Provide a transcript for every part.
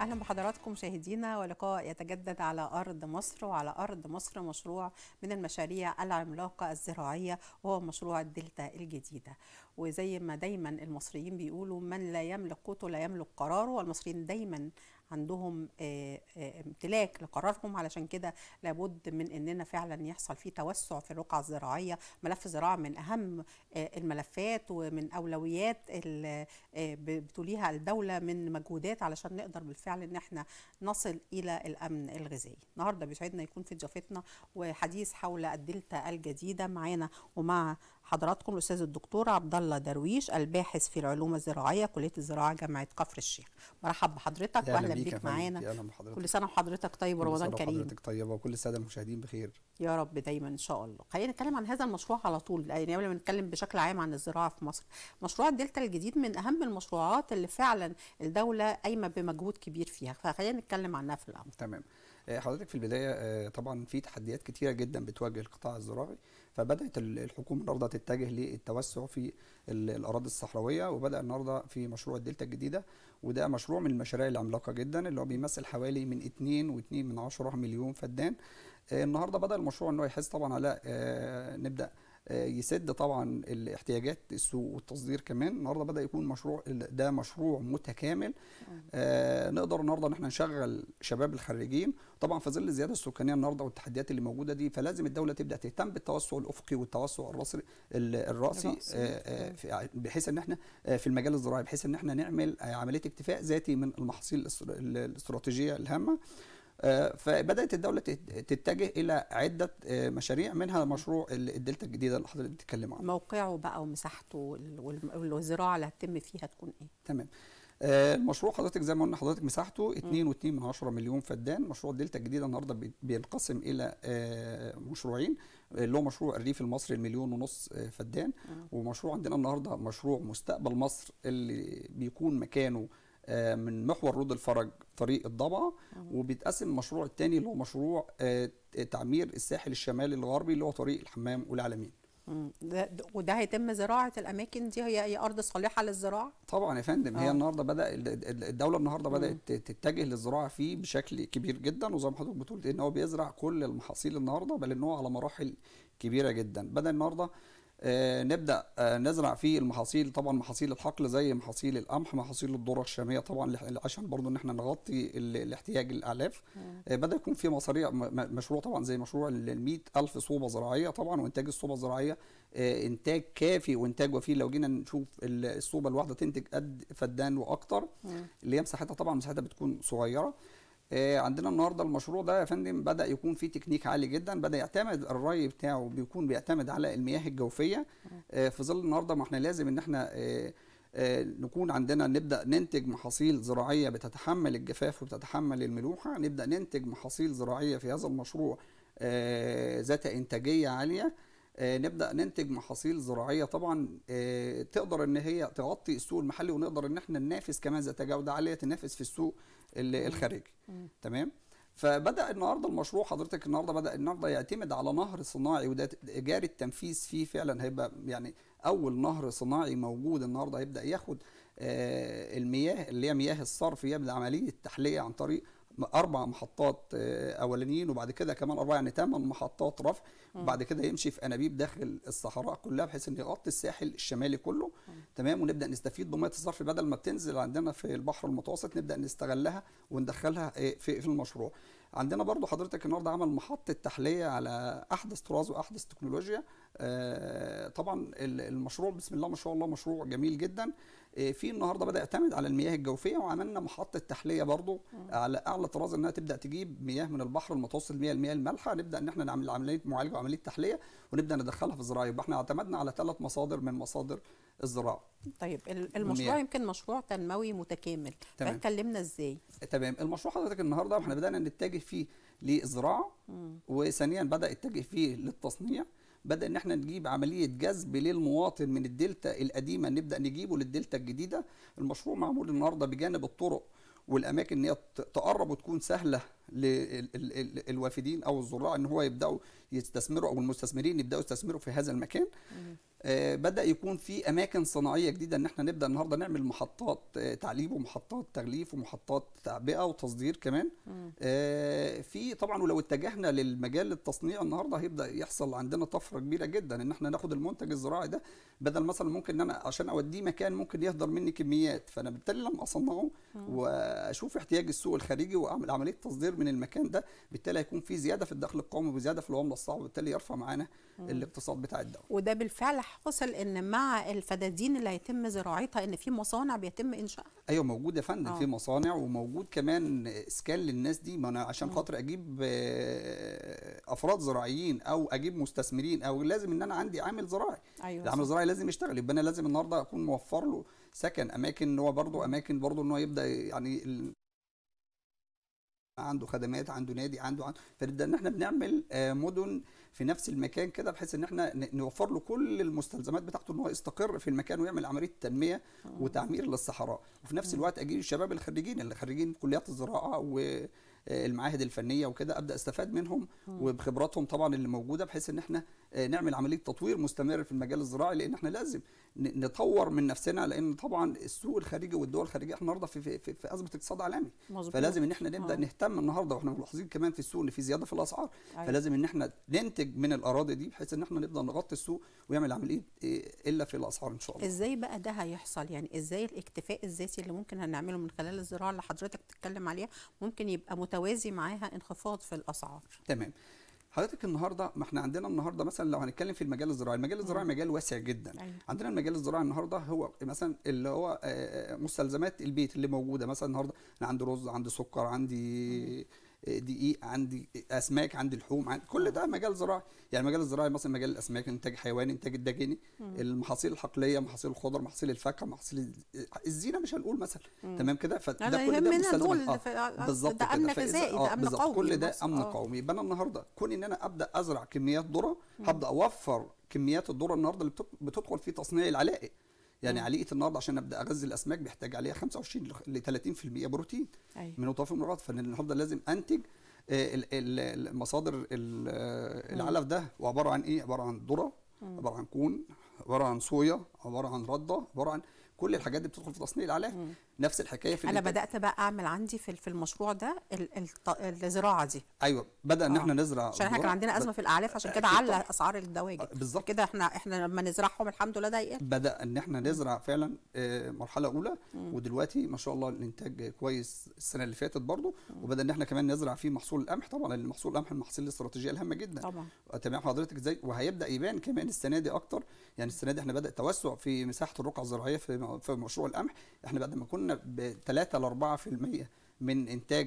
اهلا بحضراتكم مشاهدينا ولقاء يتجدد على ارض مصر وعلى ارض مصر مشروع من المشاريع العملاقه الزراعيه وهو مشروع الدلتا الجديده وزي ما دايما المصريين بيقولوا من لا يملك قوته لا يملك قراره والمصريين دايما عندهم آه، آه، امتلاك لقرارهم علشان كده لابد من اننا فعلا يحصل فيه توسع في الرقعه الزراعيه ملف الزراعه من اهم آه، الملفات ومن اولويات ال- آه، ب- بتوليها الدوله من مجهودات علشان نقدر بالفعل ان احنا نصل الى الامن الغذائي النهارده بيسعدنا يكون في ضيافتنا وحديث حول الدلتا الجديده معانا ومع حضراتكم الاستاذ الدكتور عبد الله درويش الباحث في العلوم الزراعيه كليه الزراعه جامعه كفر الشيخ مرحب بحضرتك يا واهلا بيك يا بيك فندم. معانا يا اهلا بحضرتك كل سنه وحضرتك طيب كل ورمضان سنة كريم وحضرتك طيبه وكل الساده المشاهدين بخير يا رب دايما ان شاء الله خلينا نتكلم عن هذا المشروع على طول يعني قبل ما نتكلم بشكل عام عن الزراعه في مصر مشروع الدلتا الجديد من اهم المشروعات اللي فعلا الدوله قايمه بمجهود كبير فيها فخلينا نتكلم عنها في الاول تمام آه، حضرتك في البدايه آه، طبعا في تحديات كتيره جدا بتواجه القطاع الزراعي فبدات ال- الحكومه النهارده تتجه للتوسع في ال- الاراضي الصحراويه وبدا النهارده في مشروع الدلتا الجديده وده مشروع من المشاريع العملاقه جدا اللي هو بيمثل حوالي من 2 و2 من 10 مليون فدان آه، النهارده بدا المشروع ان هو يحس طبعا على آه، نبدا آه، يسد طبعا الاحتياجات السوق والتصدير كمان النهارده بدا يكون مشروع ده مشروع متكامل آه نقدر النهارده ان احنا نشغل شباب الخريجين طبعا في ظل الزياده السكانيه النهارده والتحديات اللي موجوده دي فلازم الدوله تبدا تهتم بالتوسع الافقي والتوسع الراسي ال- الراسي الرأسي. آه آه في- بحيث ان احنا آه في المجال الزراعي بحيث ان احنا نعمل آه عمليه اكتفاء ذاتي من المحاصيل الاستر- ال- الاستراتيجيه الهامه آه، فبدات الدوله تت- تتجه الى عده آه، مشاريع منها مشروع ال- الدلتا الجديده اللي حضرتك بتتكلم عنه موقعه بقى ومساحته وال- وال- والزراعه اللي هتتم فيها تكون ايه تمام آه، المشروع حضرتك زي ما قلنا حضرتك مساحته 2.2 من 10 مليون فدان مشروع الدلتا الجديده النهارده بي- بينقسم الى آه، مشروعين اللي هو مشروع الريف المصري المليون ونص آه، فدان ومشروع عندنا النهارده مشروع مستقبل مصر اللي بيكون مكانه آه، من محور رود الفرج طريق الضبعه وبيتقسم المشروع الثاني اللي هو مشروع آه، تعمير الساحل الشمالي الغربي اللي هو طريق الحمام والعلمين مم. ده ده- وده هيتم زراعه الاماكن دي هي هي ارض صالحه للزراعه طبعا يا فندم هي آه. النهارده بدا ال- ال- الدوله النهارده بدات تتجه للزراعه فيه بشكل كبير جدا وزي ما حضرتك بتقول ان هو بيزرع كل المحاصيل النهارده بل ان هو على مراحل كبيره جدا بدا النهارده آه نبدا آه نزرع فيه المحاصيل طبعا محاصيل الحقل زي محاصيل القمح محاصيل الذره الشاميه طبعا لح- عشان برضو ان احنا نغطي ال- الاحتياج الاعلاف آه بدا يكون في مصاريع م- م- مشروع طبعا زي مشروع ال 100000 صوبه زراعيه طبعا وانتاج الصوبه الزراعيه آه، انتاج كافي وانتاج وفيه لو جينا نشوف ال- الصوبه الواحده تنتج قد فدان واكتر اللي هي مساحتها طبعا مساحتها بتكون صغيره آه، عندنا النهارده المشروع ده يا فندم بدا يكون فيه تكنيك عالي جدا بدا يعتمد الري بتاعه بيكون بيعتمد على المياه الجوفيه آه، في ظل النهارده ما احنا لازم ان احنا آه، آه، نكون عندنا نبدا ننتج محاصيل زراعيه بتتحمل الجفاف وبتتحمل الملوحه نبدا ننتج محاصيل زراعيه في هذا المشروع آه، ذات انتاجيه عاليه آه، نبدا ننتج محاصيل زراعيه طبعا آه، تقدر ان هي تغطي السوق المحلي ونقدر ان احنا ننافس كمان ذات جوده عاليه تنافس في السوق ال- الخارجي تمام فبدا النهارده المشروع حضرتك النهارده بدا النهارده يعتمد على نهر صناعي وده جاري التنفيذ فيه فعلا هيبقى يعني اول نهر صناعي موجود النهارده هيبدا ياخد آه، المياه اللي هي مياه الصرف يبدا عمليه التحليه عن طريق اربع محطات آه، اولانيين وبعد كده كمان اربعه يعني ثمان محطات رفع وبعد كده يمشي في انابيب داخل الصحراء كلها بحيث ان يغطي الساحل الشمالي كله تمام ونبدا نستفيد بميه الصرف بدل ما بتنزل عندنا في البحر المتوسط نبدا نستغلها وندخلها آه، في في المشروع عندنا برضو حضرتك النهارده عمل محطه تحليه على احدث طراز واحدث تكنولوجيا آه، طبعا ال- المشروع بسم الله ما شاء الله مشروع جميل جدا آه، في النهارده بدا يعتمد على المياه الجوفيه وعملنا محطه تحليه برضو على اعلى طراز انها تبدا تجيب مياه من البحر المتوسط المياه المياه المالحه نبدا ان احنا نعمل عمليه معالجه وعمليه تحليه ونبدا ندخلها في الزراعه يبقى احنا اعتمدنا على ثلاث مصادر من مصادر الزراعه طيب ال- المشروع والمياه. يمكن مشروع تنموي متكامل تمام. فاتكلمنا ازاي تمام المشروع حضرتك النهارده احنا بدانا نتجه فيه للزراعه وثانيا بدا يتجه فيه للتصنيع بدا ان احنا نجيب عمليه جذب للمواطن من الدلتا القديمه نبدا نجيبه للدلتا الجديده المشروع معمول النهارده بجانب الطرق والاماكن ان هي ت- تقرب وتكون سهله للوافدين او الزراع ان هو يبداوا يستثمروا او المستثمرين يبداوا يستثمروا في هذا المكان آه، بدا يكون في اماكن صناعيه جديده ان احنا نبدا النهارده نعمل محطات آه، تعليب ومحطات تغليف ومحطات تعبئه وتصدير كمان آه، في طبعا ولو اتجهنا للمجال التصنيع النهارده هيبدا يحصل عندنا طفره كبيره جدا ان احنا ناخد المنتج الزراعي ده بدل مثلا ممكن ان انا عشان اوديه مكان ممكن يهدر مني كميات فانا بالتالي لما اصنعه واشوف احتياج السوق الخارجي واعمل عمليه تصدير من المكان ده بالتالي هيكون في زياده في الدخل القومي وزياده في العمله الصعبه وبالتالي يرفع معانا الاقتصاد بتاع الدوله وده بالفعل حصل ان مع الفدادين اللي هيتم زراعتها ان في مصانع بيتم انشائها ايوه موجود يا فندم آه. في مصانع وموجود كمان اسكان للناس دي ما انا عشان خاطر اجيب آه، افراد زراعيين او اجيب مستثمرين او لازم ان انا عندي عامل زراعي ايوه العامل صح. الزراعي لازم يشتغل يبقى انا لازم النهارده اكون موفر له سكن اماكن ان هو برضه اماكن برضه ان هو يبدا يعني ال- عنده خدمات عنده نادي عنده عنده فنبدا ان احنا بنعمل آه، مدن في نفس المكان كده بحيث ان احنا ن- نوفر له كل المستلزمات بتاعته ان هو يستقر في المكان ويعمل عمليه تنميه وتعمير للصحراء وفي نفس الوقت اجيب الشباب الخريجين اللي خريجين كليات الزراعه والمعاهد الفنيه وكده ابدا استفاد منهم وبخبراتهم طبعا اللي موجوده بحيث ان احنا آه، نعمل عمليه تطوير مستمر في المجال الزراعي لان احنا لازم ن- نطور من نفسنا لان طبعا السوق الخارجي والدول الخارجيه احنا النهارده في, في, في, في ازمه اقتصاد عالمي مظبوط. فلازم ان احنا نبدا آه. نهتم النهارده واحنا ملاحظين كمان في السوق ان في زياده في الاسعار أيوة. فلازم ان احنا ننتج من الاراضي دي بحيث ان احنا نبدا نغطي السوق ويعمل عمليه إيه الا في الاسعار ان شاء الله ازاي بقى ده هيحصل يعني ازاي الاكتفاء الذاتي اللي ممكن هنعمله من خلال الزراعه اللي حضرتك بتتكلم عليها ممكن يبقى متوازي معاها انخفاض في الاسعار تمام حضرتك النهارده ما احنا عندنا النهارده مثلا لو هنتكلم في المجال الزراعي المجال الزراعي مجال واسع جدا أيوة. عندنا المجال الزراعي النهارده هو مثلا اللي هو آه، مستلزمات البيت اللي موجوده مثلا النهارده انا عندي رز عندي سكر عندي آه، دقيق عندي اسماك عندي لحوم عندي كل ده مجال زراعي يعني المجال الزراعي مثلا مجال الاسماك انتاج حيواني انتاج الدجيني المحاصيل الحقليه محاصيل الخضر محاصيل الفاكهه محاصيل الز- الزينه مش هنقول مثلا تمام كده فده أنا كل ده يهمنا مستلزمات. دول آه، في- بالظبط ده كده. أمن فإذا- غذائي، ده آه، أمن بالظبط. قومي كل ده مصر. امن آه. قومي يبقى انا النهارده كون ان انا ابدا ازرع كميات ذره هبدا اوفر كميات الذره النهارده اللي بتد- بتدخل في تصنيع العلائق يعني عليقه النهارده عشان ابدا اغذي الاسماك بيحتاج عليها 25 ل 30% بروتين أيوة. من وظائف المرات فانا النهارده لازم انتج آه، ال- ال- المصادر ال- آه، العلف ده وعباره عن ايه عباره عن ذره عباره عن كون عباره عن صويا عباره عن رده عباره عن كل الحاجات دي بتدخل في تصنيع العلائق نفس الحكايه في انا الإنتاج. بدات بقى اعمل عندي في في المشروع ده ال- الط- الزراعه دي ايوه بدا ان آه. احنا نزرع عشان احنا كان ذرة. عندنا ازمه في الاعلاف عشان كده أكيد علّى طبعاً. اسعار الدواجن آه، بالظبط. كده احنا احنا لما نزرعهم الحمد لله ده يقل بدا ان احنا نزرع فعلا آه، مرحله اولى ودلوقتي ما شاء الله الانتاج كويس السنه اللي فاتت برضو وبدا ان احنا كمان نزرع فيه محصول القمح طبعا لان محصول القمح من المحاصيل الاستراتيجيه الهامه جدا طبعا تمام حضرتك ازاي وهيبدا يبان كمان السنه دي اكتر يعني السنه دي احنا بدا توسع في مساحه الرقعه الزراعيه في في مشروع القمح احنا بعد ما كنا ب 3 ل 4% من انتاج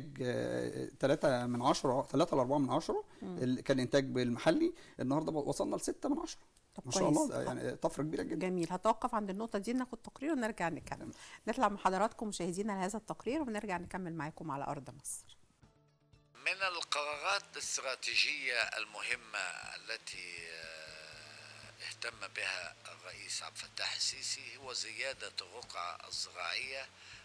3 من 10 3 ل 4 من 10 اللي كان انتاج بالمحلي النهارده بقى وصلنا ل 6 من 10 طب ما شاء كويس. الله ده يعني طفره كبيره جدا جميل هتوقف عند النقطه دي ناخد تقرير ونرجع نكمل نطلع مع حضراتكم مشاهدينا لهذا التقرير ونرجع نكمل معاكم على ارض مصر من القرارات الاستراتيجية المهمة التي آه، اهتم بها الرئيس عبد الفتاح السيسي هو زيادة الرقعة الزراعية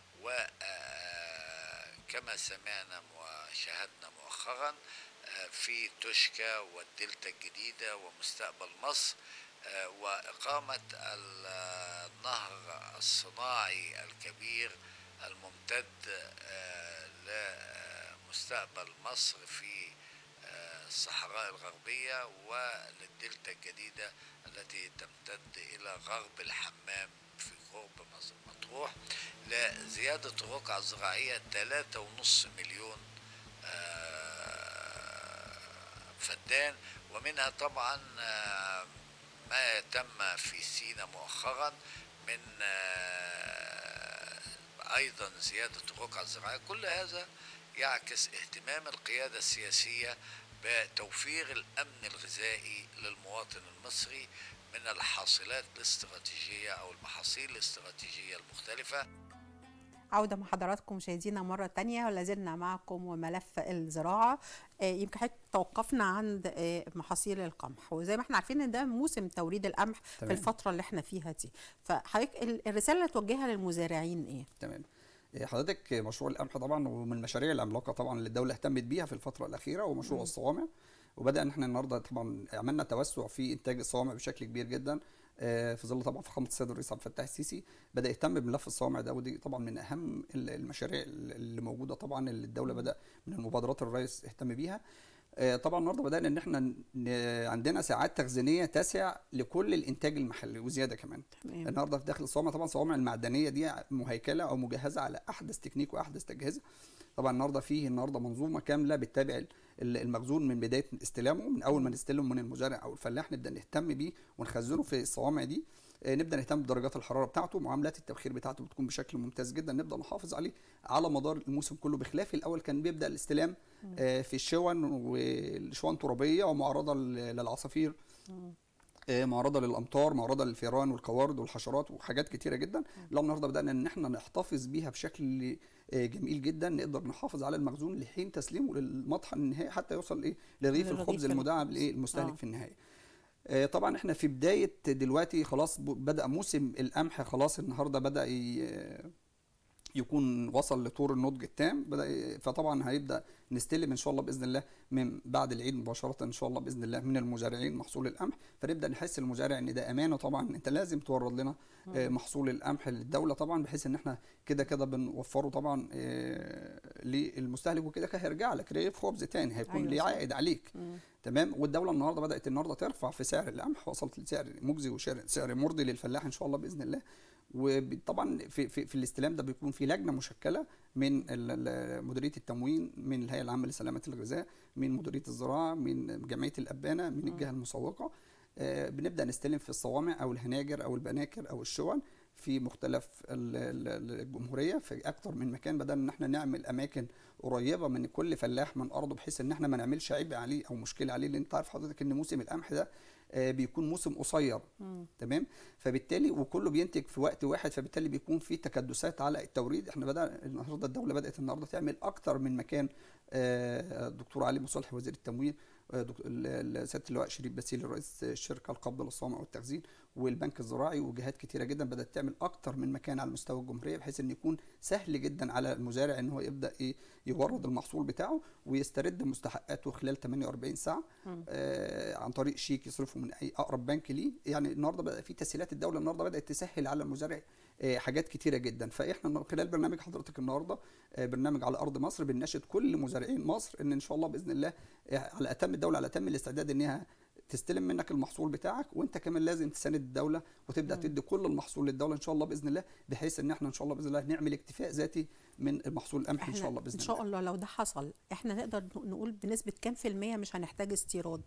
وكما سمعنا وشاهدنا مؤخرا آه، في توشكا والدلتا الجديدة ومستقبل مصر آه، وإقامة النهر الصناعي الكبير الممتد آه، لمستقبل مصر في آه، الصحراء الغربية وللدلتا الجديدة التي تمتد إلى غرب الحمام في قرب مصر- مطروح لزيادة الرقعة الزراعية 3.5 مليون آه، فدان ومنها طبعا آه، ما تم في سينا مؤخرا من آه، ايضا زياده الرقعه الزراعيه كل هذا يعكس اهتمام القياده السياسيه بتوفير الامن الغذائي للمواطن المصري من الحاصلات الاستراتيجيه او المحاصيل الاستراتيجيه المختلفه عودة مع حضراتكم مشاهدينا مرة تانية ولا زلنا معكم وملف الزراعة آه، يمكن حضرتك توقفنا عند آه، محاصيل القمح وزي ما احنا عارفين ان ده موسم توريد القمح في تمام. الفترة اللي احنا فيها دي فحضرتك ال- الرسالة اللي توجهها للمزارعين ايه؟ تمام آه، حضرتك مشروع القمح طبعا ومن المشاريع العملاقه طبعا اللي الدوله اهتمت بيها في الفتره الاخيره ومشروع مم. الصوامع وبدا ان احنا النهارده طبعا عملنا توسع في انتاج الصوامع بشكل كبير جدا آه، في ظل طبعا فخامه السيد الرئيس عبد الفتاح السيسي بدا يهتم بملف الصوامع ده ودي طبعا من اهم ال- المشاريع اللي موجوده طبعا اللي الدوله مم. بدا من المبادرات الرئيس اهتم بيها آه، طبعا النهارده بدانا ان احنا ن- عندنا ساعات تخزينيه تسع لكل الانتاج المحلي وزياده كمان تمام النهارده في داخل الصوامع طبعا الصوامع المعدنيه دي مهيكله او مجهزه على احدث تكنيك واحدث اجهزه طبعا النهارده فيه النهارده منظومه كامله بتتابع ال- المخزون من بدايه استلامه من اول ما نستلمه من المزارع او الفلاح نبدا نهتم بيه ونخزنه في الصوامع دي آه، نبدا نهتم بدرجات الحراره بتاعته معاملات التبخير بتاعته بتكون بشكل ممتاز جدا نبدا نحافظ عليه على مدار الموسم كله بخلاف الاول كان بيبدا الاستلام آه، في الشون والشون ترابيه ومعرضه لل- للعصافير مم. آه، معرضه للامطار معرضه للفيران والقوارض والحشرات وحاجات كتيره جدا لو النهارده بدانا ان احنا نحتفظ بيها بشكل آه، جميل جدا نقدر نحافظ على المخزون لحين تسليمه للمطحن النهائي حتى يوصل ايه لرغيف للرغيف الخبز الم- المدعم لايه المستهلك آه. في النهايه آه، طبعا احنا في بدايه دلوقتي خلاص ب- بدا موسم القمح خلاص النهارده بدا ي- يكون وصل لطور النضج التام بدا ي- فطبعا هيبدا نستلم ان شاء الله باذن الله من بعد العيد مباشره ان شاء الله باذن الله من المزارعين محصول القمح فنبدا نحس المزارع ان ده امانه طبعا انت لازم تورد لنا آه، محصول القمح للدوله طبعا بحيث ان احنا كده كده بنوفره طبعا آه، للمستهلك وكده كده هيرجع لك رغيف خبز تاني هيكون أيوة ليه صح. عائد عليك مم. تمام والدوله النهارده بدات النهارده ترفع في سعر القمح وصلت لسعر مجزي وسعر سعر مرضي للفلاح ان شاء الله باذن الله وطبعا في, في, في الاستلام ده بيكون في لجنه مشكله من ال- ال- مديريه التموين من الهيئه العامه لسلامه الغذاء من مديريه الزراعه من جمعيه الابانه من الجهه المسوقه آه، بنبدا نستلم في الصوامع او الهناجر او البناكر او الشون في مختلف ال- ال- الجمهوريه في اكتر من مكان بدل ان احنا نعمل اماكن قريبه من كل فلاح من ارضه بحيث ان احنا ما نعملش عبء عليه او مشكله عليه لان انت عارف حضرتك ان موسم القمح ده آه، بيكون موسم قصير مم. تمام فبالتالي وكله بينتج في وقت واحد فبالتالي بيكون في تكدسات على التوريد احنا بدا النهارده الدوله بدات النهارده تعمل اكتر من مكان آه، الدكتور علي مصالح وزير التموين آه، دك- ال- ال- سياده اللواء شريف باسيل رئيس الشركه القابضه للصوامع والتخزين والبنك الزراعي وجهات كتيره جدا بدات تعمل اكتر من مكان على مستوى الجمهوريه بحيث ان يكون سهل جدا على المزارع ان هو يبدا ايه يورد المحصول بتاعه ويسترد مستحقاته خلال 48 ساعه مم. آه عن طريق شيك يصرفه من اي اقرب بنك ليه يعني النهارده بقى في تسهيلات الدوله النهارده بدات تسهل على المزارع آه حاجات كتيره جدا فاحنا من خلال برنامج حضرتك النهارده آه برنامج على ارض مصر بنناشد كل مزارعين مصر ان ان شاء الله باذن الله آه على اتم الدوله على اتم الاستعداد انها تستلم منك المحصول بتاعك وانت كمان لازم تساند الدوله وتبدا مم. تدي كل المحصول للدوله ان شاء الله باذن الله بحيث ان احنا ان شاء الله باذن الله نعمل اكتفاء ذاتي من المحصول القمح ان إحنا شاء الله باذن ان الله شاء الله لو ده حصل احنا نقدر نقول بنسبه كام في الميه مش هنحتاج استيراد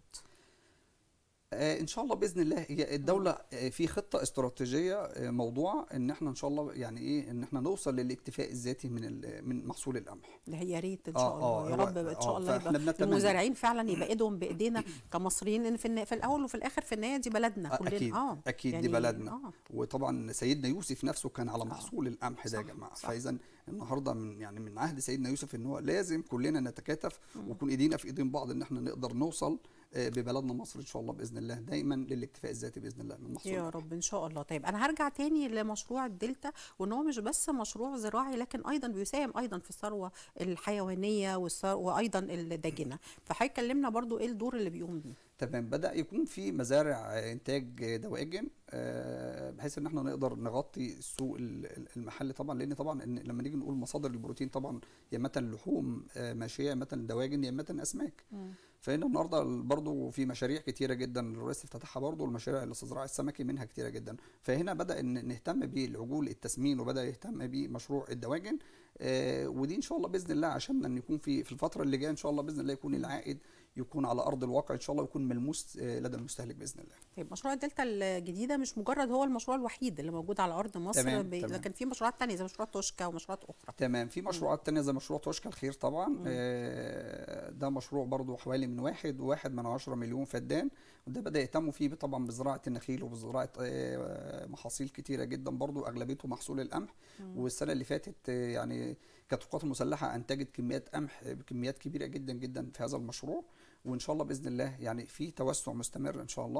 آه، ان شاء الله باذن الله هي الدوله آه، في خطه استراتيجيه آه، موضوعه ان احنا ان شاء الله يعني ايه ان احنا نوصل للاكتفاء الذاتي من ال- من محصول القمح ده هي يا ريت ان آه، شاء الله آه، يا هو- رب ان آه، شاء الله فإحنا يبقى بنتمنى. المزارعين فعلا يبقى ايدهم بايدينا كمصريين لان في, النا- في الاول وفي الاخر في النهايه دي بلدنا آه، كلنا اكيد اه اكيد يعني دي بلدنا اه وطبعا سيدنا يوسف نفسه كان على محصول القمح ده يا صح، جماعه صح. فاذا النهارده من يعني من عهد سيدنا يوسف ان هو لازم كلنا نتكاتف ويكون ايدينا في ايدين بعض ان احنا نقدر نوصل آه، ببلدنا مصر ان شاء الله باذن الله دايما للاكتفاء الذاتي باذن الله من محصول يا القمح. رب ان شاء الله طيب انا هرجع تاني لمشروع الدلتا وان هو مش بس مشروع زراعي لكن ايضا بيساهم ايضا في الثروه الحيوانيه والثر- وايضا الداجنه فحضرتك كلمنا برضو ايه الدور اللي بيقوم بيه تمام بدا يكون في مزارع آه، انتاج دواجن آه، بحيث ان احنا نقدر نغطي السوق ال- ال- المحلي طبعا لان طبعا إن لما نيجي نقول مصادر البروتين طبعا يا اما لحوم آه، ماشيه يا اما دواجن يا اما اسماك فهنا النهارده برضو في مشاريع كتيره جدا الرئيس افتتحها برضو المشاريع الاستزراع السمكي منها كتيره جدا فهنا بدا ان نهتم بالعجول التسمين وبدا يهتم بمشروع الدواجن آه ودي ان شاء الله باذن الله عشان ان يكون في في الفتره اللي جايه ان شاء الله باذن الله يكون العائد يكون على ارض الواقع ان شاء الله يكون ملموس آه لدى المستهلك باذن الله طيب مشروع الدلتا الجديده مش مجرد هو المشروع الوحيد اللي موجود على ارض مصر تمام، ب... تمام. لكن في مشروعات تانية زي مشروع توشكا ومشروعات اخرى تمام في مشروعات تانية زي مشروع توشكا الخير طبعا آه ده مشروع برضو حوالي من واحد وواحد من عشرة مليون فدان وده بدأ يهتموا فيه طبعا بزراعة النخيل وبزراعة آه محاصيل كتيرة جدا برضو أغلبيته محصول القمح والسنة اللي فاتت آه يعني كانت القوات المسلحة أنتجت كميات قمح بكميات كبيرة جدا جدا في هذا المشروع وإن شاء الله بإذن الله يعني في توسع مستمر إن شاء الله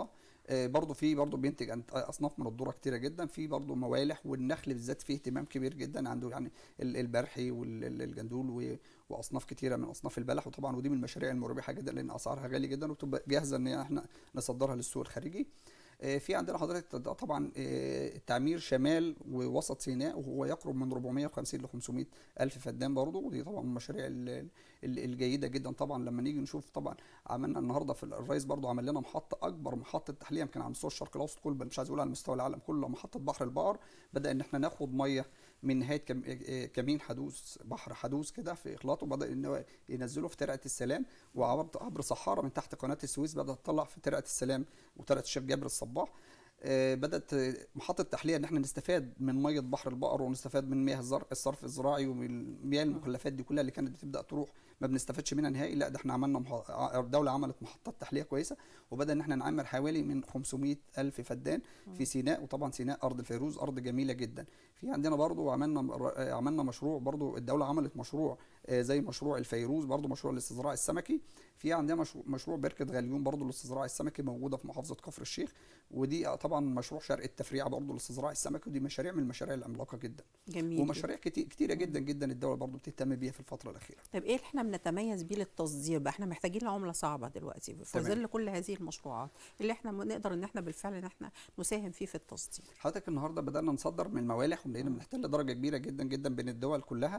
آه، برضو في برضو بينتج عن- اصناف من الذره كتيره جدا في برضو موالح والنخل بالذات فيه اهتمام كبير جدا عنده يعني ال- البرحي والجندول و- واصناف كتيره من اصناف البلح وطبعا ودي من المشاريع المربحه جدا لان اسعارها غاليه جدا وتبقى جاهزه ان احنا نصدرها للسوق الخارجي آه، في عندنا حضرتك طبعا آه، تعمير شمال ووسط سيناء وهو يقرب من 450 ل 500 الف فدان برضه ودي طبعا من المشاريع ال- ال- الجيده جدا طبعا لما نيجي نشوف طبعا عملنا النهارده في الرئيس برضه عمل لنا محطه اكبر محطه تحليه يمكن على مستوى الشرق الاوسط كله بل مش عايز اقول على مستوى العالم كله محطه بحر البقر بدا ان احنا ناخد ميه من نهايه كم آه، كمين حدوث بحر حدوث كده في اخلاطه بدا ان هو ينزله في ترعه السلام وعبر عبر صحارى من تحت قناه السويس بدات تطلع في ترعه السلام وترعه الشيخ جابر الصباح آه، بدات آه، محطه تحليه ان احنا نستفاد من ميه بحر البقر ونستفاد من مياه الزرع الصرف الزراعي ومن المياه المخلفات دي كلها اللي كانت بتبدا تروح ما بنستفادش منها نهائي لا ده احنا عملنا مح... الدوله عملت محطات تحليه كويسه وبدا ان احنا نعمر حوالي من 500 الف فدان في سيناء وطبعا سيناء ارض الفيروز ارض جميله جدا في عندنا برضو عملنا آه، عملنا مشروع برضو الدوله عملت مشروع آه، زي مشروع الفيروز برضو مشروع الاستزراع السمكي في عندنا مشروع, مشروع بركه غليون برضو للاستزراع السمكي موجوده في محافظه كفر الشيخ ودي آه، طبعا مشروع شرق التفريعه برضو للاستزراع السمكي ودي مشاريع من المشاريع العملاقه جدا جميل ومشاريع كتير كتيره جدا جدا الدوله برضو بتهتم بيها في الفتره الاخيره طب ايه اللي احنا بنتميز بيه للتصدير بقى احنا محتاجين عمله صعبه دلوقتي في تمام. ظل كل هذه المشروعات اللي احنا م- نقدر ان احنا بالفعل ان احنا نساهم فيه في التصدير حضرتك النهارده بدانا نصدر من الموالح وبقينا بنحتل درجه كبيره جدا جدا بين الدول كلها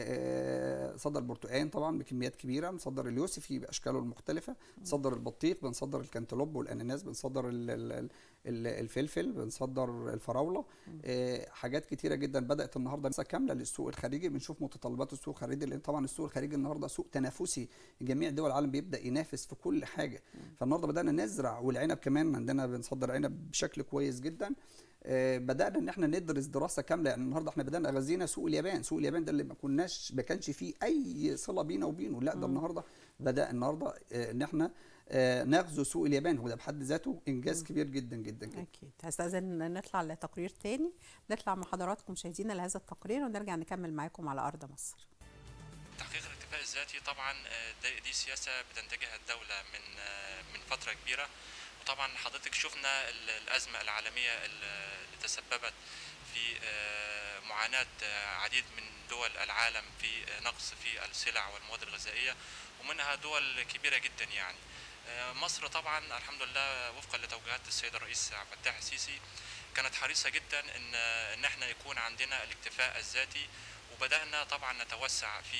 آه، صدر البرتقال طبعا بكميات كبيره نصدر اليوسفي باشكاله المختلفه نصدر البطيخ بنصدر الكنتالوب والاناناس بنصدر ال- ال- ال- ال- الفلفل بنصدر الفراوله آه، حاجات كتيره جدا بدات النهارده لسه كامله للسوق الخارجي بنشوف متطلبات السوق الخارجي لان طبعا السوق الخارجي النهارده سوق تنافسي جميع دول العالم بيبدا ينافس في كل حاجه فالنهارده بدانا نزرع والعنب كمان عندنا بنصدر عنب بشكل كويس جدا آه، بدانا ان احنا ندرس دراسه كامله يعني النهارده احنا بدانا غزينا سوق اليابان سوق اليابان ده اللي ما كناش ما كانش فيه اي صله بينا وبينه لا ده النهارده بدا النهارده آه، ان احنا آه، نغزو سوق اليابان وده بحد ذاته انجاز كبير جدا جدا جدا اكيد هستاذن نطلع لتقرير تاني نطلع مع حضراتكم مشاهدينا لهذا التقرير ونرجع نكمل معاكم على ارض مصر تحقيق الاكتفاء الذاتي طبعا آه، دي, دي سياسة بتنتجها الدولة من آه، من فترة كبيرة وطبعا حضرتك شفنا ال- الأزمة العالمية ال- اللي تسببت في آه، معاناة آه، عديد من دول العالم في آه، نقص في السلع والمواد الغذائية ومنها دول كبيرة جدا يعني آه، مصر طبعا الحمد لله وفقا لتوجيهات السيد الرئيس عبد الفتاح السيسي كانت حريصة جدا ان ان احنا يكون عندنا الاكتفاء الذاتي وبدأنا طبعا نتوسع في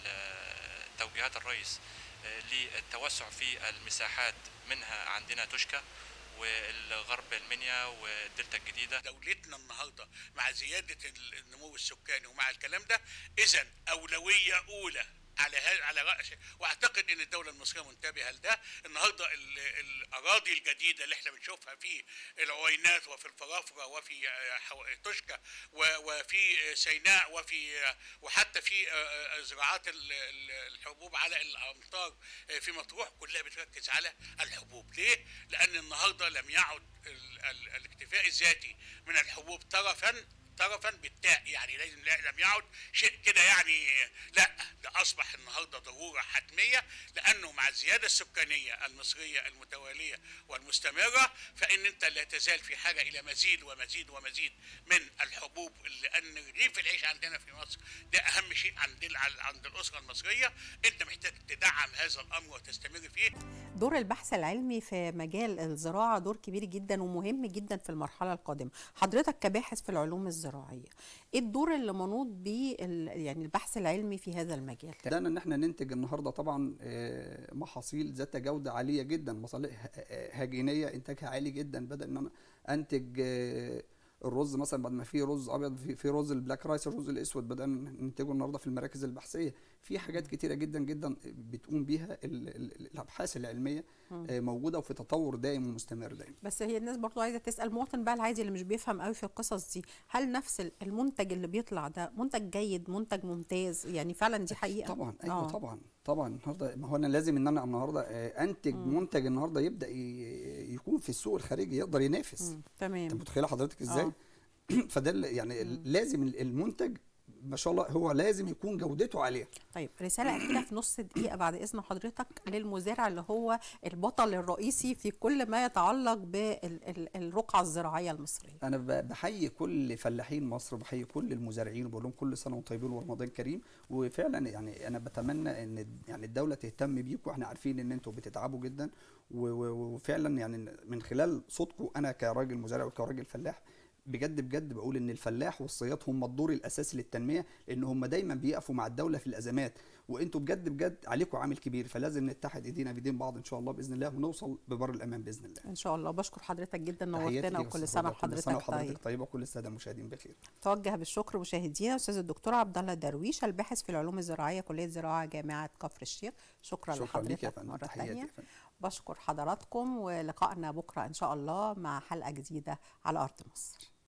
ال- توجيهات الرئيس آه، للتوسع في المساحات منها عندنا توشكا والغرب المنيا والدلتا الجديدة دولتنا النهارده مع زياده النمو السكاني ومع الكلام ده اذا اولويه اولى على ها- على راس واعتقد ان الدوله المصريه منتبهه لده النهارده ال- الاراضي الجديده اللي احنا بنشوفها في العوينات وفي الفرافره وفي آه، حو- توشكا و- وفي سيناء وفي آه، وحتى في آه، آه، زراعات ال- ال- الحبوب على الامطار آه، في مطروح كلها بتركز على الحبوب ليه لان النهارده لم يعد ال- ال- الاكتفاء الذاتي من الحبوب طرفا طرفا بالتاء يعني لازم لا- لم يعد شيء كده يعني لا ده اصبح النهارده ضروره حتميه لانه مع الزياده السكانيه المصريه المتواليه والمستمره فان انت لا تزال في حاجه الى مزيد ومزيد ومزيد من الحبوب لان رغيف العيش عندنا في مصر ده اهم شيء عند ال- عند الاسره المصريه انت محتاج تدعم هذا الامر وتستمر فيه دور البحث العلمي في مجال الزراعة دور كبير جدا ومهم جدا في المرحلة القادمة حضرتك كباحث في العلوم الزراعية ايه الدور اللي منوط بيه ال- يعني البحث العلمي في هذا المجال بدأنا ان احنا ننتج النهارده طبعا آه، محاصيل ذات جوده عاليه جدا مصالح ه- هجينيه انتاجها عالي جدا بدا ان انا انتج آه، الرز مثلا بعد ما في رز ابيض في, في رز البلاك رايس الرز الاسود بدانا ننتجه النهارده في المراكز البحثيه في حاجات كتيره جدا جدا بتقوم بيها ال- ال- الابحاث العلميه آه، موجوده وفي تطور دائم ومستمر دائما بس هي الناس برضو عايزة تسأل المواطن بقى العادي اللي مش بيفهم قوي في القصص دي هل نفس ال- المنتج اللي بيطلع ده منتج جيد منتج ممتاز يعني فعلا دي حقيقة طبعا ايوه آه. طبعا طبعا النهارده ما هو انا لازم ان انا النهارده آه، انتج منتج النهارده يبدا ي- يكون في السوق الخارجي يقدر ينافس مم. انت تمام متخيله حضرتك ازاي آه. فده اللي- يعني لازم المنتج ما شاء الله هو لازم يكون جودته عاليه طيب رسالة أخيرة في نص دقيقة بعد إذن حضرتك للمزارع اللي هو البطل الرئيسي في كل ما يتعلق بالرقعة الزراعية المصرية انا ب- بحيي كل فلاحين مصر بحيي كل المزارعين وبقول لهم كل سنه وانتم طيبين ورمضان كريم وفعلا يعني انا بتمنى ان يعني الدوله تهتم بيكم احنا عارفين ان انتم بتتعبوا جدا و- و- وفعلا يعني من خلال صوتكم انا كراجل مزارع وكراجل فلاح بجد بجد بقول ان الفلاح والصياد هم الدور الاساسي للتنميه لان هم دايما بيقفوا مع الدوله في الازمات وانتم بجد بجد عليكم عامل كبير فلازم نتحد ايدينا بايدين بعض ان شاء الله باذن الله ونوصل ببر الامان باذن الله إن شاء الله بشكر حضرتك جدا تحياتي نورتنا ليك وكل أستاذ سنة هدى، كل سنه وحضرتك طيب وحضرتك طيبه وكل الساده المشاهدين بخير توجه بالشكر مشاهدينا أستاذ الدكتور عبد الله درويش الباحث في العلوم الزراعية كلية زراعة جامعة كفر الشيخ شكرا, شكرا ليك يا لحضرتك فندم مرة تحياتي يا ثانية فندم بشكر حضراتكم ولقائنا بكرة إن شاء الله مع حلقة جديدة على أرض مصر